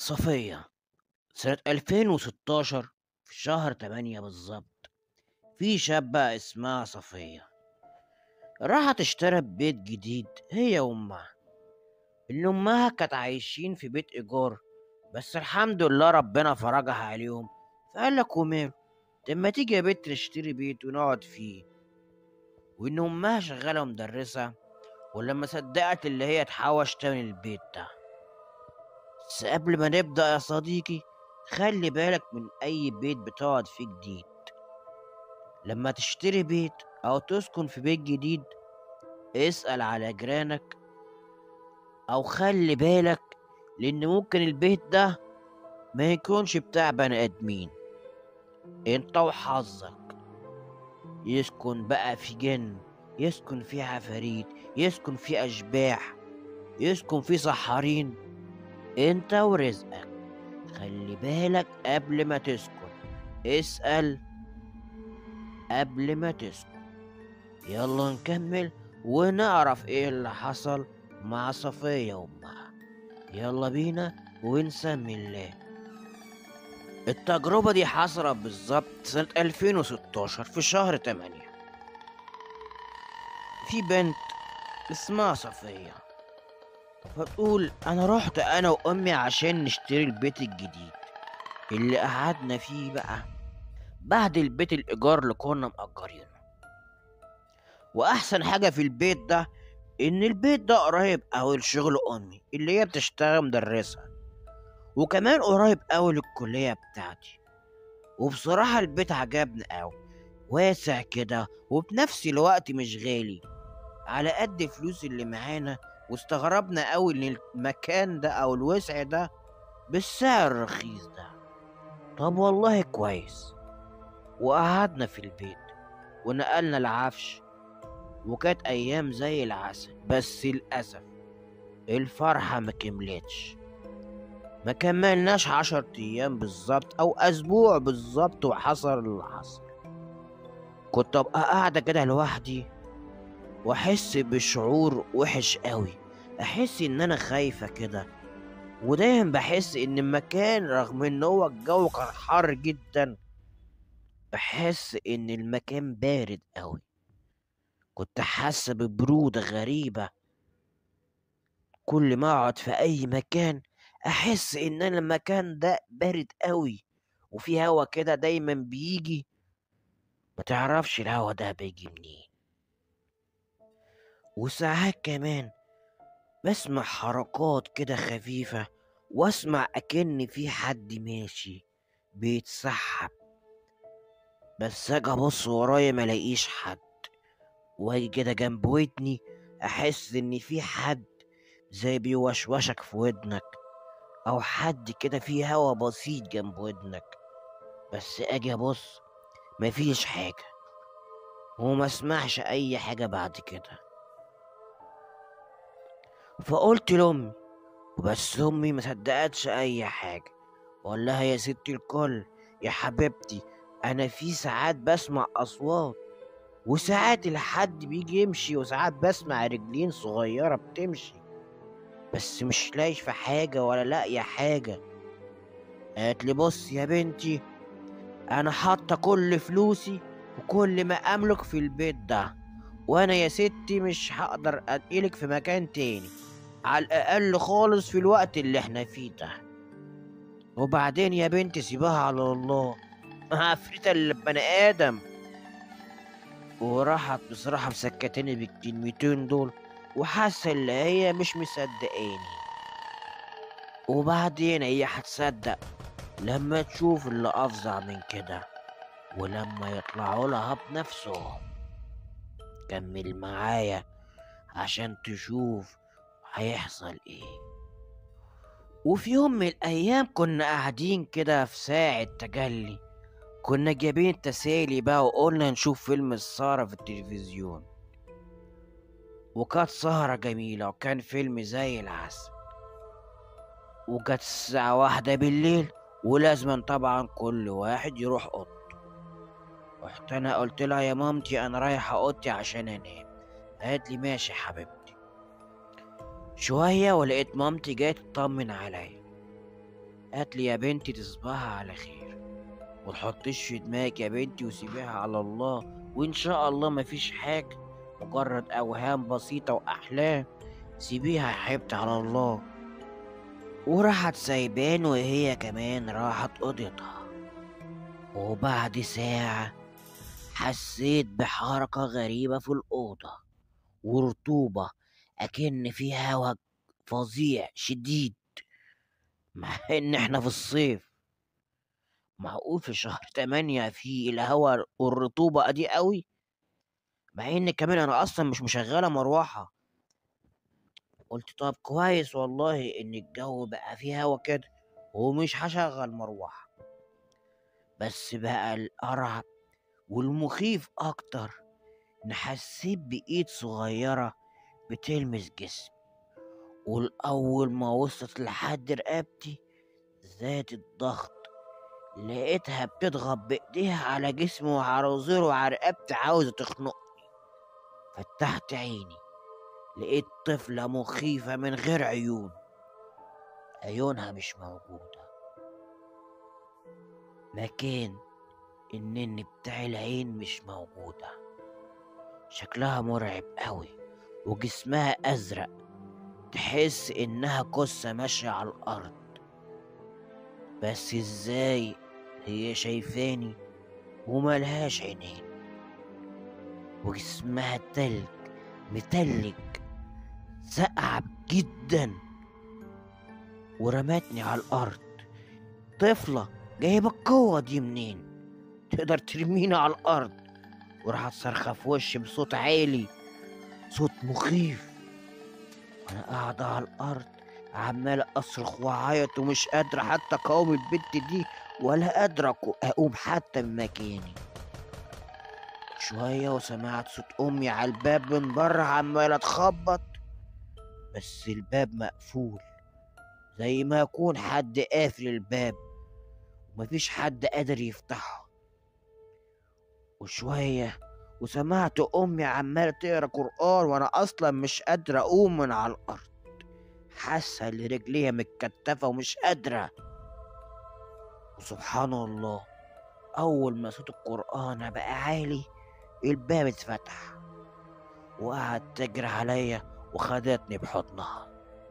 صفية سنة 2016 في شهر 8 بالظبط في شابة اسمها صفية راحت اشترت بيت جديد هي وأمها إن أمها كانت عايشين في بيت إيجار بس الحمد لله ربنا فرجها عليهم فقال لك وماله طب ما تيجي يا بنت نشتري بيت ونقعد فيه وإن أمها شغالة مدرسة ولما صدقت اللي هي تحوش تاني البيت ده بس قبل ما نبدأ يا صديقي خلي بالك من أي بيت بتقعد فيه جديد لما تشتري بيت أو تسكن في بيت جديد اسأل على جيرانك أو خلي بالك لأن ممكن البيت ده ما يكونش بتاع بني آدمين انت وحظك يسكن بقى في جن يسكن في عفاريت يسكن في أشباح يسكن في سحارين انت ورزقك خلي بالك قبل ما تسكن اسأل قبل ما تسكن يلا نكمل ونعرف ايه اللي حصل مع صفية وامها يلا بينا ونسمي الله التجربة دي حصلت بالظبط سنة 2016 في شهر 8 في بنت اسمها صفية فتقول أنا رحت أنا وأمي عشان نشتري البيت الجديد اللي قعدنا فيه بقى بعد البيت الإيجار اللي كنا مأجرينه وأحسن حاجة في البيت ده إن البيت ده قريب أوي لشغل أمي اللي هي بتشتغل مدرسة وكمان قريب أوي للكلية بتاعتي وبصراحة البيت عجبني أوي واسع كده وبنفس الوقت مش غالي على قد الفلوس اللي معانا واستغربنا قوي ان المكان ده او الوسع ده بالسعر الرخيص ده طب والله كويس وقعدنا في البيت ونقلنا العفش وكانت ايام زي العسل بس للاسف الفرحة ما كملتش ما كملناش عشر ايام بالظبط او اسبوع بالظبط وحصل اللي حصل كنت ابقى قاعدة كده لوحدي واحس بشعور وحش قوي احس ان انا خايفة كده ودايما بحس ان المكان رغم ان هو الجو كان حر جدا بحس ان المكان بارد قوي كنت حاسة ببرودة غريبة كل ما اقعد في اي مكان احس ان انا المكان ده بارد قوي وفي هوا كده دايما بيجي ما تعرفش الهوا ده بيجي منين وساعات كمان بسمع حركات كده خفيفة واسمع أكن في حد ماشي بيتسحب بس اجي ابص ورايا ملاقيش حد واجي كده جنب ودني احس ان في حد زي بيوشوشك في ودنك او حد كده فيه هوا بسيط جنب ودنك بس اجي ابص مفيش حاجة وما اسمعش اي حاجة بعد كده فقلت لأمي وبس أمي ما صدقتش أي حاجة وأقول لها يا ست الكل يا حبيبتي أنا في ساعات بسمع أصوات وساعات الحد بيجي يمشي وساعات بسمع رجلين صغيرة بتمشي بس مش لاقي في حاجة ولا لاقية حاجة قالت لي بص يا بنتي أنا حاطة كل فلوسي وكل ما أملك في البيت ده وانا يا ستي مش هقدر انقلك في مكان تاني على الاقل خالص في الوقت اللي احنا فيه ده وبعدين يا بنتي سيبها على الله عفريتة البني ادم وراحت بصراحة مسكتني بالكلمتين دول وحاسة اللي هي مش مصدقاني وبعدين هي هتصدق لما تشوف اللي افظع من كده ولما يطلعوا لها بنفسهم كمل معايا عشان تشوف هيحصل ايه وفي يوم من الايام كنا قاعدين كده في ساعة تجلي كنا جايبين تسالي بقى وقلنا نشوف فيلم السهرة في التلفزيون وكانت سهرة جميلة وكان فيلم زي العسل وكانت الساعة واحدة بالليل ولازم طبعا كل واحد يروح أوضته رحت انا قلت لها يا مامتي انا رايحة اوضتي عشان انام قالت لي ماشي يا حبيبتي شوية ولقيت مامتي جاية تطمن عليا قالت لي يا بنتي تصبحي على خير وتحطيش في دماغك يا بنتي وسيبيها على الله وإن شاء الله مفيش حاجة مجرد أوهام بسيطة وأحلام سيبيها يا حبيبتي على الله وراحت سايبان وهي كمان راحت أوضتها وبعد ساعة حسيت بحركة غريبة في الأوضة ورطوبة أكن في هوا فظيع شديد مع إن إحنا في الصيف معقول في شهر تمانية في الهوا والرطوبة دي قوي مع إن كمان أنا أصلا مش مشغلة مروحة قلت طب كويس والله إن الجو بقى فيه هوا كده ومش هشغل مروحة بس بقى الأرعب والمخيف أكتر إن حسيت بإيد صغيرة بتلمس جسمي والأول ما وصلت لحد رقبتي زاد الضغط لقيتها بتضغط بإيديها على جسمي وعلى وزيري وعلى رقبتي عاوزة تخنقني فتحت عيني لقيت طفلة مخيفة من غير عيون عيونها مش موجودة مكان النن بتاع العين مش موجودة شكلها مرعب قوي وجسمها أزرق تحس إنها كسة ماشية على الأرض بس إزاي هي شايفاني وملهاش عينين وجسمها تلج متلج سقع جدا ورمتني على الأرض طفلة جايبة القوة دي منين تقدر ترميني على الأرض وراحت صرخة في وشي بصوت عالي صوت مخيف أنا قاعدة على الأرض عمال أصرخ وأعيط ومش قادرة حتى أقاوم البنت دي ولا قادرة أقوم حتى من مكاني شوية وسمعت صوت أمي على الباب من بره عمالة تخبط بس الباب مقفول زي ما يكون حد قافل الباب ومفيش حد قادر يفتحه وشوية وسمعت أمي عمالة تقرا قرآن وأنا أصلا مش قادرة أقوم من على الأرض حاسة إن رجليها متكتفة ومش قادرة وسبحان الله أول ما صوت القرآن بقى عالي الباب اتفتح وقعدت تجري عليا وخدتني بحضنها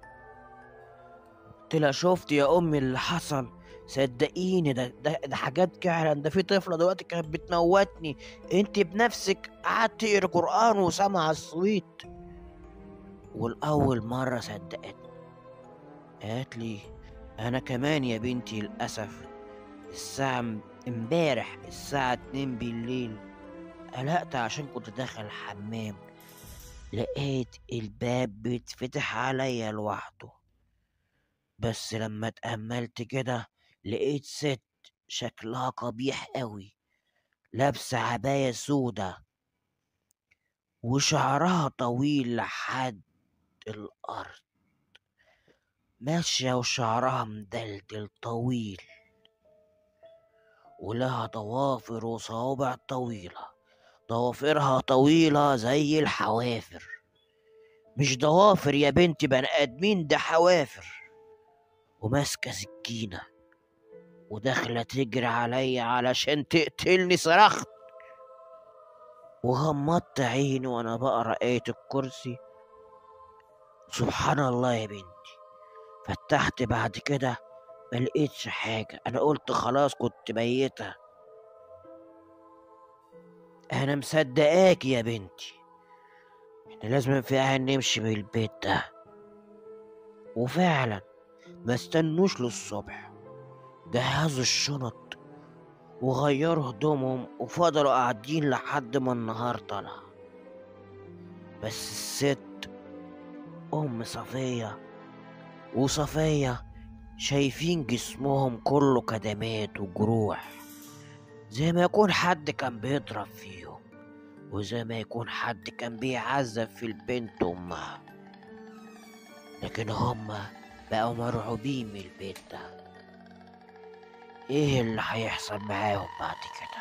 قلت لها شفت يا امي اللي حصل صدقيني ده, ده, ده حاجات فعلا ده في طفله دلوقتي كانت بتموتني انت بنفسك قعدت تقري قران وسمع الصويت والاول مره صدقتني قالت لي انا كمان يا بنتي للاسف الساعه امبارح الساعه 2 بالليل قلقت عشان كنت داخل الحمام لقيت الباب بيتفتح عليا لوحده بس لما اتأملت كده لقيت ست شكلها قبيح قوي لابسة عباية سودة وشعرها طويل لحد الأرض ماشية وشعرها مدلدل طويل ولها ضوافر وصوابع طويلة ضوافرها طويلة زي الحوافر مش ضوافر يا بنتي بني آدمين ده حوافر وماسكة سكينة وداخلة تجري عليا علشان تقتلني صرخت وغمضت عيني وانا بقرا آية الكرسي سبحان الله يا بنتي فتحت بعد كده ما لقيتش حاجة أنا قلت خلاص كنت ميتة أنا مصدقاك يا بنتي احنا لازم فعلا نمشي من البيت ده وفعلا ما استنوش للصبح جهزوا الشنط وغيروا هدومهم وفضلوا قاعدين لحد ما النهار طلع بس الست أم صفية وصفية شايفين جسمهم كله كدمات وجروح زي ما يكون حد كان بيضرب فيهم وزي ما يكون حد كان بيعذب في البنت أمها لكن هما بقوا مرعوبين من البيت ده ايه اللي هيحصل معاهم بعد كده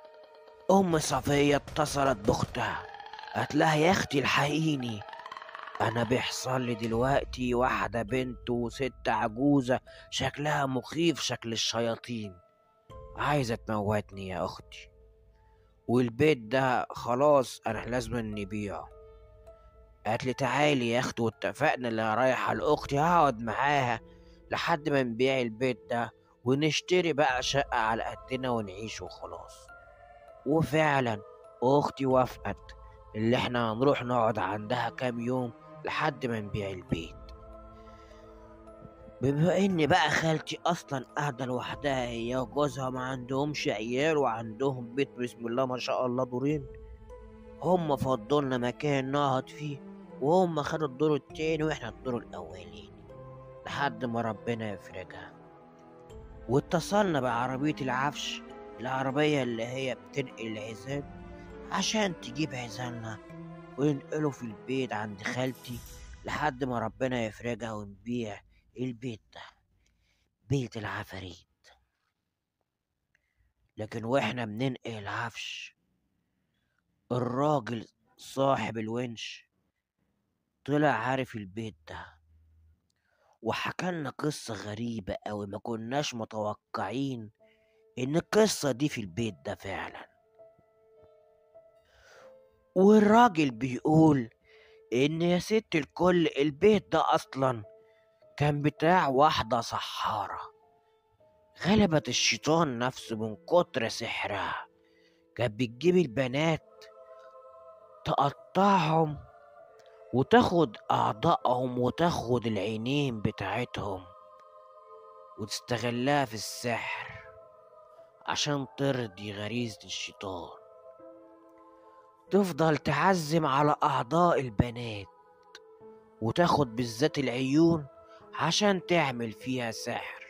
ام صفية اتصلت باختها قالت لها يا اختي الحقيني انا بيحصل لي دلوقتي واحدة بنت وست عجوزة شكلها مخيف شكل الشياطين عايزة تموتني يا اختي والبيت ده خلاص انا لازم نبيعه قالت لي تعالي يا اختي واتفقنا اللي رايحة لاختي هقعد معاها لحد ما نبيع البيت ده ونشتري بقى شقة على قدنا ونعيش وخلاص وفعلا اختي وافقت اللي احنا هنروح نقعد عندها كام يوم لحد ما نبيع البيت بما ان بقى خالتي اصلا قاعدة لوحدها هي وجوزها ما عندهمش عيال وعندهم بيت بسم الله ما شاء الله دورين هم فضلنا مكان نقعد فيه وهم خدوا الدور التاني واحنا الدور الاولاني لحد ما ربنا يفرجها واتصلنا بعربية العفش العربية اللي هي بتنقل العزال عشان تجيب عزالنا وينقله في البيت عند خالتي لحد ما ربنا يفرجها ونبيع البيت ده بيت العفاريت لكن واحنا بننقل العفش الراجل صاحب الونش طلع عارف البيت ده وحكالنا قصة غريبة أوي ما كناش متوقعين إن القصة دي في البيت ده فعلا والراجل بيقول إن يا ست الكل البيت ده أصلا كان بتاع واحدة سحارة غلبت الشيطان نفسه من كتر سحرها كانت بتجيب البنات تقطعهم وتاخد أعضائهم وتاخد العينين بتاعتهم وتستغلها في السحر عشان ترضي غريزة الشيطان تفضل تعزم على أعضاء البنات وتاخد بالذات العيون عشان تعمل فيها سحر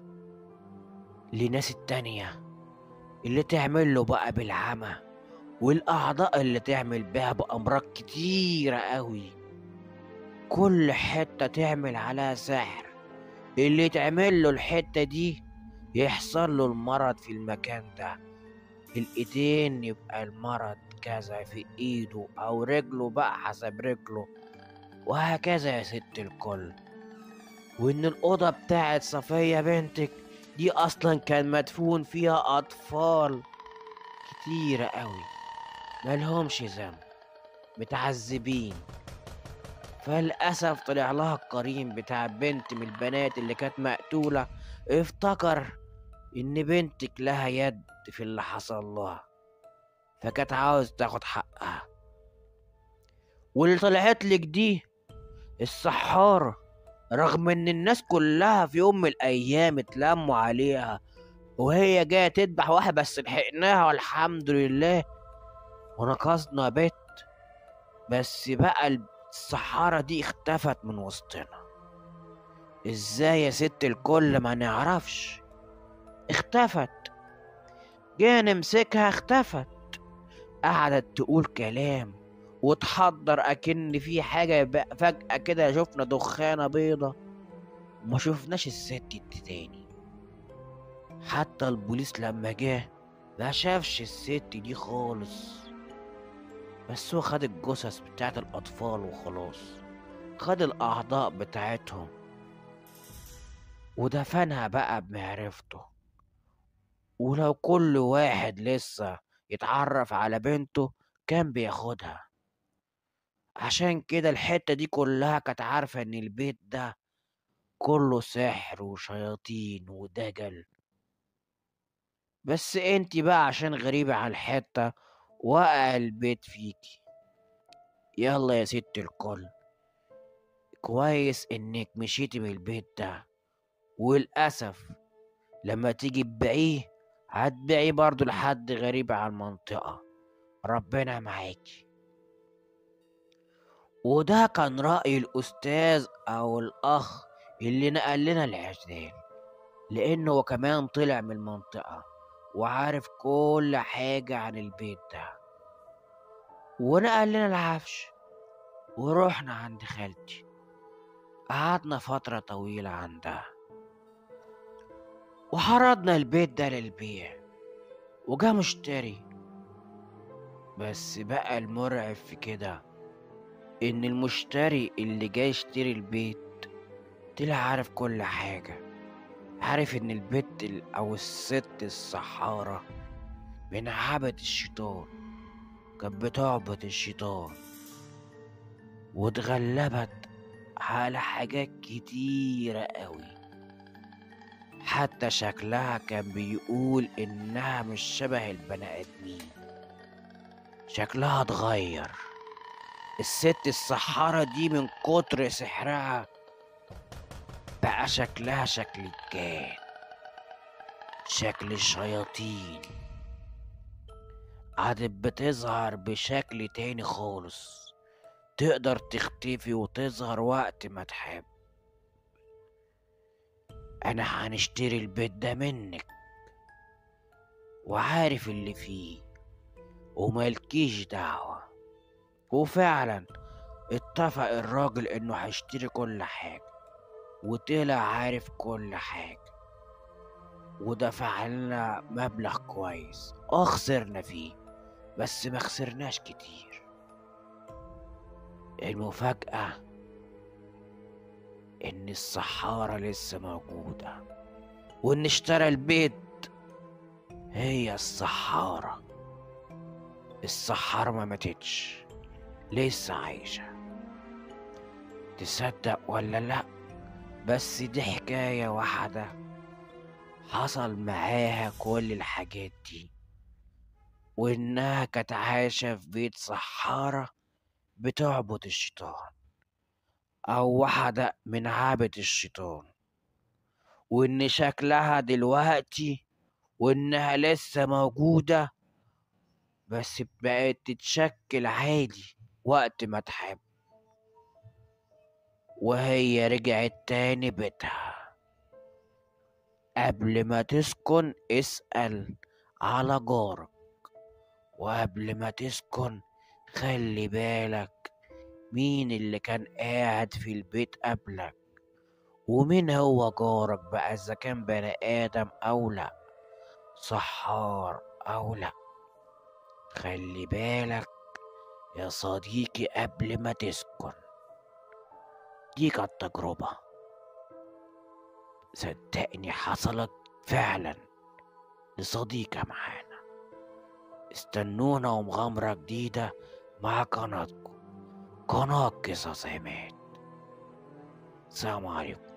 لناس التانية اللي تعمل له بقى بالعمى والأعضاء اللي تعمل بها بأمراض كتيرة أوي كل حتة تعمل عليها سحر اللي تعمل له الحتة دي يحصل له المرض في المكان ده الإيدين يبقى المرض كذا في إيده أو رجله بقى حسب رجله وهكذا يا ست الكل وإن الأوضة بتاعت صفية بنتك دي أصلا كان مدفون فيها أطفال كتيرة أوي ملهمش ذنب متعذبين فللأسف طلع لها القرين بتاع بنت من البنات اللي كانت مقتولة افتكر إن بنتك لها يد في اللي حصل لها فكانت عاوز تاخد حقها واللي طلعت لك دي السحارة رغم إن الناس كلها في يوم من الأيام اتلموا عليها وهي جاية تذبح واحد بس لحقناها والحمد لله ونقصنا بيت بس بقى السحارة دي اختفت من وسطنا ازاي يا ست الكل ما نعرفش اختفت جينا نمسكها اختفت قعدت تقول كلام وتحضر اكن في حاجة بقى فجأة كده شفنا دخانة بيضة وما شفناش الست دي تاني حتى البوليس لما جه ما شافش الست دي خالص بس هو خد الجثث بتاعت الأطفال وخلاص خد الأعضاء بتاعتهم ودفنها بقى بمعرفته ولو كل واحد لسه يتعرف على بنته كان بياخدها عشان كده الحتة دي كلها كانت عارفة إن البيت ده كله سحر وشياطين ودجل بس انتي بقى عشان غريبة على الحتة وقع البيت فيكي يلا يا ست الكل كويس انك مشيتي من البيت ده وللأسف لما تيجي تبيعيه هتبيعيه برضه لحد غريب على المنطقة ربنا معاكي وده كان رأي الأستاذ أو الأخ اللي نقل لنا العزال لأنه هو كمان طلع من المنطقة وعارف كل حاجة عن البيت ده ونقل لنا العفش ورحنا عند خالتي قعدنا فترة طويلة عندها وحرضنا البيت ده للبيع وجا مشتري بس بقى المرعب في كده إن المشتري اللي جاي يشتري البيت طلع عارف كل حاجة عارف إن البت ال- أو الست السحارة من عبد الشيطان كانت بتعبد الشيطان واتغلبت على حاجات كتيرة قوي حتى شكلها كان بيقول إنها مش شبه البني آدمين شكلها اتغير الست السحارة دي من كتر سحرها بقى شكلها شكل الجان شكل الشياطين عادت بتظهر بشكل تاني خالص تقدر تختفي وتظهر وقت ما تحب انا هنشتري البيت ده منك وعارف اللي فيه وملكيش دعوة وفعلا اتفق الراجل انه هيشتري كل حاجة وطلع عارف كل حاجة ودفع لنا مبلغ كويس اه خسرنا فيه بس ما خسرناش كتير المفاجأة إن السحارة لسه موجودة وإن اشترى البيت هي السحارة السحارة ما ماتتش لسه عايشة تصدق ولا لأ بس دي حكاية واحدة حصل معاها كل الحاجات دي وإنها كانت عايشة في بيت سحارة بتعبد الشيطان أو واحدة من عابد الشيطان وإن شكلها دلوقتي وإنها لسه موجودة بس بقت تتشكل عادي وقت ما تحب وهي رجعت تاني بيتها قبل ما تسكن اسأل على جارك وقبل ما تسكن خلي بالك مين اللي كان قاعد في البيت قبلك ومين هو جارك بقى إذا كان بني آدم أو لأ سحار أو لأ خلي بالك يا صديقي قبل ما تسكن دي كانت تجربة صدقني حصلت فعلا لصديقة معانا استنونا ومغامرة جديدة مع قناتكم قناة قصص عماد السلام عليكم